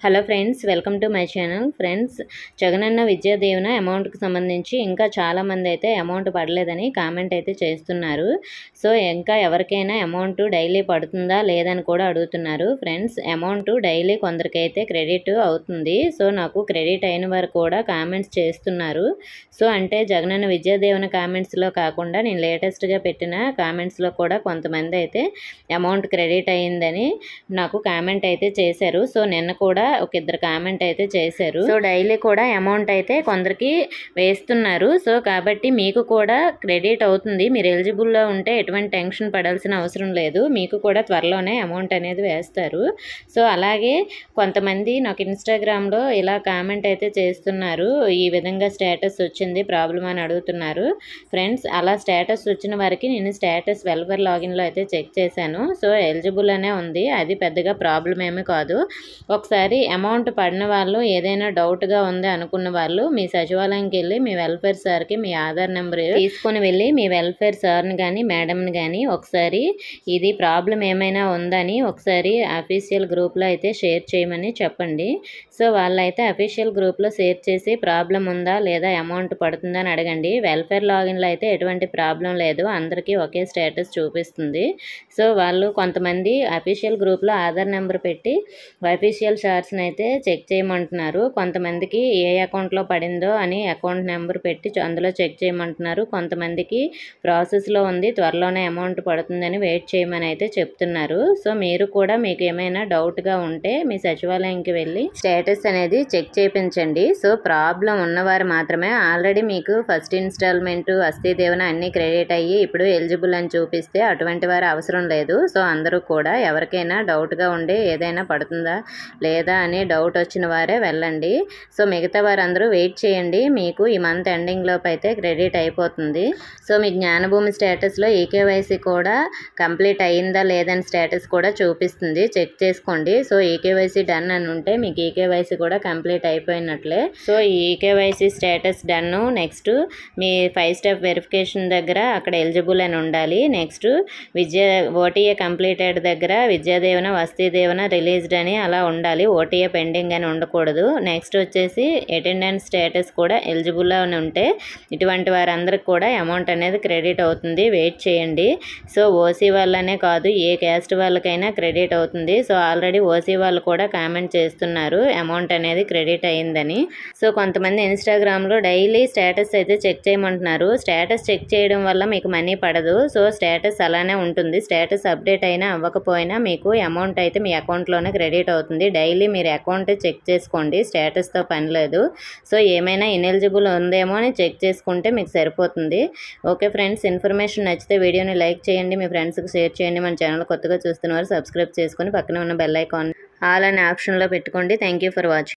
hello friends welcome to my channel friends Jagananna Vidya Deevena అమౌంట్కి సంబంధించి ఇంకా చాలామంది అయితే అమౌంట్ పడలేదని కామెంట్ అయితే చేస్తున్నారు సో ఇంకా ఎవరికైనా అమౌంట్ డైలీ పడుతుందా లేదని కూడా అడుగుతున్నారు ఫ్రెండ్స్ అమౌంట్ డైలీ కొందరికైతే క్రెడిట్ అవుతుంది సో నాకు క్రెడిట్ అయిన వారు కూడా కామెంట్స్ చేస్తున్నారు సో అంటే జగనన్న విద్యా దీవెన కామెంట్స్లో కాకుండా నేను లేటెస్ట్గా పెట్టిన కామెంట్స్లో కూడా కొంతమంది అయితే అమౌంట్ క్రెడిట్ అయ్యిందని నాకు కామెంట్ అయితే చేశారు సో నిన్న కూడా ఒక ఇద్దరు కామెంట్ అయితే చేశారు సో డైలీ కూడా అమౌంట్ అయితే కొందరికి వేస్తున్నారు సో కాబట్టి మీకు కూడా క్రెడిట్ అవుతుంది మీరు ఎలిజిబుల్లో ఉంటే ఎటువంటి టెన్షన్ పడాల్సిన అవసరం లేదు మీకు కూడా త్వరలోనే అమౌంట్ అనేది వేస్తారు సో అలాగే కొంతమంది నాకు ఇన్స్టాగ్రామ్లో ఇలా కామెంట్ అయితే చేస్తున్నారు ఈ విధంగా స్టేటస్ వచ్చింది ప్రాబ్లం అని అడుగుతున్నారు ఫ్రెండ్స్ అలా స్టేటస్ వచ్చిన వారికి నేను స్టేటస్ వెల్ఫేర్ లాగిన్లో అయితే చెక్ చేశాను సో ఎలిజిబుల్ అనే ఉంది అది పెద్దగా ప్రాబ్లం ఏమీ కాదు ఒకసారి అమౌంట్ పడిన వాళ్ళు ఏదైనా డౌట్గా ఉంది అనుకున్న వాళ్ళు మీ సచివాలయంకి వెళ్ళి మీ వెల్ఫేర్ సార్కి మీ ఆధార్ నెంబర్ తీసుకొని వెళ్ళి మీ వెల్ఫేర్ సార్ని కానీ మేడంని కానీ ఒకసారి ఇది ప్రాబ్లం ఏమైనా ఉందని ఒకసారి అఫీషియల్ గ్రూప్లో అయితే షేర్ చేయమని చెప్పండి సో వాళ్ళైతే అఫీషియల్ గ్రూప్లో షేర్ చేసి ప్రాబ్లం ఉందా లేదా అమౌంట్ పడుతుందా అని అడగండి వెల్ఫేర్ లాగిన్లో అయితే ఎటువంటి ప్రాబ్లం లేదు అందరికీ ఒకే స్టేటస్ చూపిస్తుంది సో వాళ్ళు కొంతమంది అఫీషియల్ గ్రూప్లో ఆధార్ నెంబర్ పెట్టి అఫీషియల్ షార్ట్స్ని అయితే చెక్ చేయమంటున్నారు కొంతమందికి ఏ అకౌంట్లో పడిందో అని అకౌంట్ నెంబర్ పెట్టి చ- అందులో చెక్ చేయమంటున్నారు కొంతమందికి ప్రాసెస్లో ఉంది త్వరలోనే అమౌంట్ పడుతుందని వెయిట్ చేయమని అయితే చెప్తున్నారు సో మీరు కూడా మీకు ఏమైనా డౌట్గా ఉంటే మీ సచివాలయంకి వెళ్ళి స్టేటస్ అనేది చెక్ చేయించండి సో ప్రాబ్లం ఉన్నవారు మాత్రమే ఆల్రెడీ మీకు ఫస్ట్ ఇన్స్టాల్మెంట్ అస్థి దేవన అన్ని క్రెడిట్ అయ్యి ఇప్పుడు ఎలిజిబుల్ అని చూపిస్తే అటువంటి వారు అవసరం లేదు సో అందరూ కూడా ఎవరికైనా డౌట్గా ఉండి ఏదైనా పడుతుందా లేదా అని డౌట్ వచ్చిన వారే వెళ్ళండి సో మిగతా వారందరూ వెయిట్ చేయండి మీకు ఈ మంత్ ఎండింగ్ లోపు అయితే క్రెడిట్ అయిపోతుంది సో మీ జ్ఞానభూమి స్టేటస్లో ఈకేవైసీ కూడా కంప్లీట్ అయ్యిందా లేదని స్టేటస్ కూడా చూపిస్తుంది చెక్ చేసుకోండి సో ఈకేవైసీ డన్ అని ఉంటే మీకు ఈకేవైసీ కూడా కంప్లీట్ అయిపోయినట్లే సో ఈ ఈకేవైసీ స్టేటస్ డన్ నెక్స్ట్ మీ ఫైవ్ స్టెప్ వెరిఫికేషన్ దగ్గర అక్కడ ఎలిజిబుల్ అని ఉండాలి నెక్స్ట్ విద్యా ఓటీఏ కంప్లీటెడ్ దగ్గర విద్యాదేవన వస్తీదేవన రిలీజ్డ్ అని అలా ఉండాలి ఓటీఏ పెండింగ్ అని ఉండకూడదు నెక్స్ట్ వచ్చేసి అటెండెన్స్ స్టేటస్ కూడా ఎలిజిబుల్ అని ఉంటే ఇటువంటి వారందరికి కూడా అమౌంట్ అనేది క్రెడిట్ అవుతుంది వెయిట్ చేయండి సో ఓసీ వాళ్ళనే కాదు ఏ క్యాస్ట్ వాళ్ళకైనా క్రెడిట్ అవుతుంది సో ఆల్రెడీ ఓసీ వాళ్ళు కూడా కామెంట్ చేస్తున్నారు అమౌంట్ అనేది క్రెడిట్ అయ్యిందని సో కొంతమంది ఇన్స్టాగ్రామ్లో డైలీ స్టేటస్ అయితే చెక్ చేయమంటున్నారు స్టేటస్ చెక్ చేయడం వల్ల మీకు మనీ పడదు సో స్టేటస్ అలానే ఉంటుంది స్టేటస్ అప్డేట్ అయినా అవ్వకపోయినా మీకు అమౌంట్ అయితే మీ అకౌంట్లోనే క్రెడిట్ అవుతుంది డైలీ మీరు అకౌంట్ చెక్ చేసుకోండి స్టేటస్తో పని లేదు సో ఏమైనా ఇనెలిజిబుల్ ఉందేమో అని చెక్ చేసుకుంటే మీకు సరిపోతుంది ఓకే ఫ్రెండ్స్ ఇన్ఫర్మేషన్ నచ్చితే వీడియోని లైక్ చేయండి మీ ఫ్రెండ్స్కి షేర్ చేయండి మన ఛానల్ కొత్తగా చూస్తున్న వారు సబ్స్క్రైబ్ చేసుకొని పక్కన ఉన్న బెల్ ఐకాన్ ఆల్ అనే ఆప్షన్లో పెట్టుకోండి థ్యాంక్ యూ ఫర్ వాచింగ్